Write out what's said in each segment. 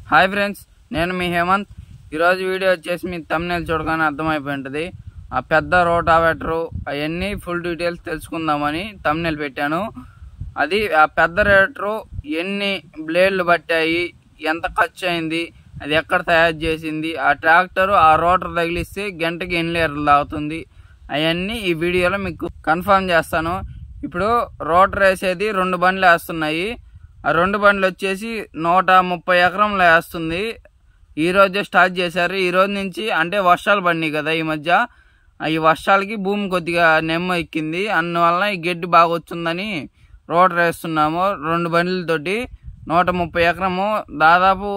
hi friends నేను మీ హేమంత్ ఈరోజు video వచ్చేసి మీ తమ్నేల్ చూడగానే అర్థమైపోయి ఉంటుంది ఆ పెద్ద రోటావేటరు అవన్నీ ఫుల్ డీటెయిల్స్ తెలుసుకుందామని తమ్నేల్ పెట్టాను అది ఆ పెద్ద రేటరు ఎన్ని బ్లేడ్లు పట్టాయి ఎంత ఖర్చు అయింది అది ఎక్కడ తయారు చేసింది ఆ ట్రాక్టర్ ఆ రోటర్ తగిలిస్తే గంటకి ఎన్ని లీటర్లు తాగుతుంది అవన్నీ ఈ వీడియోలో మీకు కన్ఫర్మ్ చేస్తాను ఇప్పుడు రోటర్ వేసేది రెండు బండ్లు వేస్తున్నాయి ఆ రెండు బండ్లు వచ్చేసి నూట ముప్పై ఎకరంలో వేస్తుంది ఈ రోజే స్టార్ట్ చేశారు ఈ రోజు నుంచి అంటే వర్షాలు పడినాయి కదా ఈ మధ్య ఆ ఈ వర్షాలకి భూమి కొద్దిగా నెమ్మ ఎక్కింది అందువల్ల ఈ గడ్డి బాగా వచ్చిందని రోటర్ వేస్తున్నాము రెండు బండ్లతోటి నూట ముప్పై ఎకరము దాదాపు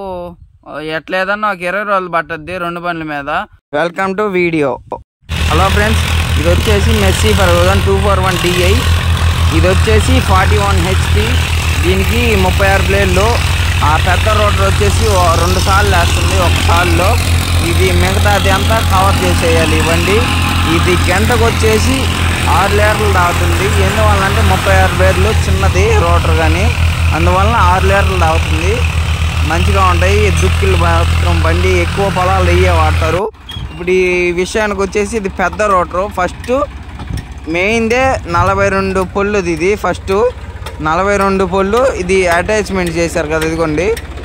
ఎట్లేదన్నా ఒక ఇరవై రోజులు పట్టద్ది రెండు బండ్ల మీద welcome to video hello friends ఇది వచ్చేసి Massey Ferguson two four one DI ఇది వచ్చేసి ఫార్టీ వన్ హెచ్పి దీనికి ముప్పై ఆరు ప్లేట్లు ఆ పెద్ద రోటర్ వచ్చేసి ఓ రెండు సార్లు వేస్తుంది ఒక సార్లో ఇది మిగతాది అంతా కవర్ చేసేయాలి ఈ బండి ఇది గంటకు వచ్చేసి ఆరు లీటర్లు తాగుతుంది ఎందువల్ల అంటే ముప్పై ఆరు ప్లేట్లు చిన్నది రోటర్ కానీ అందువలన ఆరు లీటర్లు తాగుతుంది మంచిగా ఉంటాయి దుక్కిలు మాత్రం బండి ఎక్కువ పొలాలు వెయ్యే వాడతారు ఇప్పుడు ఈ విషయానికి వచ్చేసి ఇది పెద్ద రోటరు ఫస్ట్ మెయిన్దే నలభై రెండు పొల్లుది ఇది ఫస్ట్ నలభై రెండు పొల్లు ఇది అటాచ్మెంట్ చేశారు కదా ఇదిగోండి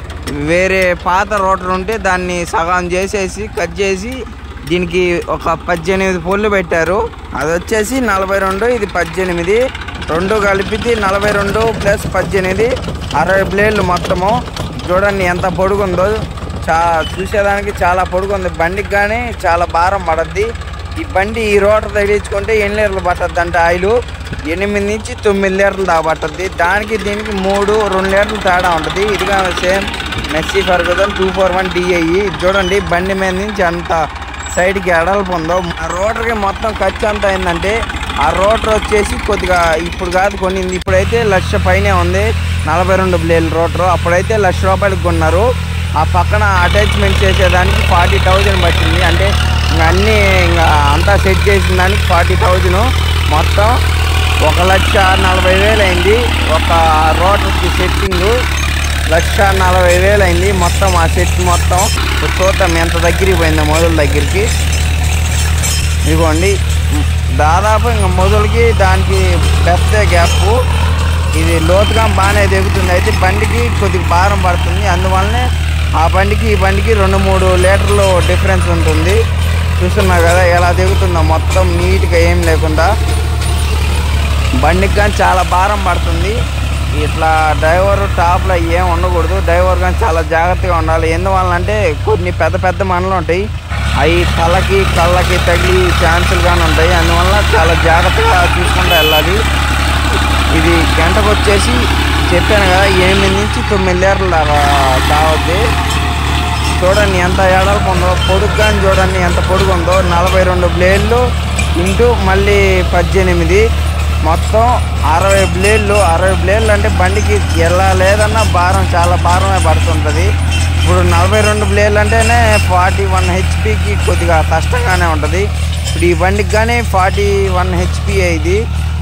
వేరే పాత రోటర్ ఉంటే దాన్ని సగం చేసేసి కట్ చేసి దీనికి ఒక పద్దెనిమిది పొల్లు పెట్టారు అది వచ్చేసి నలభై రెండు ఇది పద్దెనిమిది రెండు కలిపితే నలభై రెండు ప్లస్ పద్దెనిమిది అరవై బ్లేడ్లు మొత్తము చూడండి ఎంత పొడుగుందో చా చూసేదానికి చాలా పొడుగుంది బండికి కానీ చాలా భారం పడద్ది ఈ బండి ఈ రోటర్ తగిలించుకుంటే ఎన్ని లీటర్లు పట్టద్ది అంటే ఆయిల్ ఎనిమిది నుంచి తొమ్మిది లీటర్లు దాకా పట్టద్ది దానికి దీనికి మూడు రెండు లీటర్లు తేడా ఉంటుంది ఇది కానీ same Massey Ferguson two four one DI చూడండి బండి మీద నుంచి అంత సైడ్కి ఎడల్పు ఉందో ఆ రోటర్కి మొత్తం ఖర్చు ఎంత అయిందంటే ఆ రోటర్ వచ్చేసి కొద్దిగా ఇప్పుడు కాదు కొనింది ఇప్పుడైతే లక్ష పైనే ఉంది నలభై రెండు బ్లేడ్ రోటర్ అప్పుడైతే లక్ష రూపాయలకు కొన్నారు ఆ పక్కన అటాచ్మెంట్ చేసేదానికి ఫార్టీ థౌజండ్ పట్టింది అంటే ఇంకా అన్నీ ఇంకా అంతా సెట్ చేసిన దానికి ఫార్టీ థౌజండ్ మొత్తం ఒక లక్ష నలభై వేలు అయింది ఒక రోటర్కి సెట్టింగ్ లక్ష నలభై వేలు అయింది మొత్తం ఆ సెట్ మొత్తం ఇప్పుడు చూద్దాం ఎంత దగ్గరికి పోయిందో మొదల దగ్గరికి ఇదిగోండి దాదాపు ఇంకా మొదలకి దానికి పెద్ద గ్యాప్ ఇది లోతుగా బాగానే దిగుతుంది అయితే బండికి కొద్దిగా భారం పడుతుంది అందువల్లనే ఆ బండికి ఈ బండికి రెండు మూడు లీటర్లు డిఫరెన్స్ ఉంటుంది చూస్తున్నారు కదా ఎలా దిగుతుందో మొత్తం నీట్గా ఏం లేకుండా బండికి కానీ చాలా భారం పడుతుంది ఇట్లా డ్రైవర్ టాప్లో ఏం ఉండకూడదు డ్రైవర్ కానీ చాలా జాగ్రత్తగా ఉండాలి ఎందువల్ల అంటే కొన్ని పెద్ద పెద్ద మనలు ఉంటాయి అవి తలకి కళ్ళకి తగిలి ఛాన్సులు కానీ ఉంటాయి అందువల్ల చాలా జాగ్రత్తగా చూసుకుంటూ వెళ్ళాలి ఇది గంటకు వచ్చేసి చెప్పాను కదా ఎనిమిది నుంచి తొమ్మిది లీటర్లు దాకా తాగొద్ది చూడండి ఎంత ఎడల్పు ఉందో పొడుగు కానీ చూడండి ఎంత పొడుగు ఉందో నలభై రెండు బ్లేడ్లు ఇంటూ మళ్ళీ పద్దెనిమిది మొత్తం అరవై బ్లేడ్లు అరవై బ్లేడ్లు అంటే బండికి ఎలా లేదన్నా భారం చాలా భారమే పడుతుంటుంది ఇప్పుడు నలభై రెండు బ్లేడ్లు అంటేనే ఫార్టీ వన్ హెచ్పికి కొద్దిగా కష్టంగానే ఉంటుంది ఇప్పుడు ఈ బండికి కానీ ఫార్టీ వన్ హెచ్పి ఇది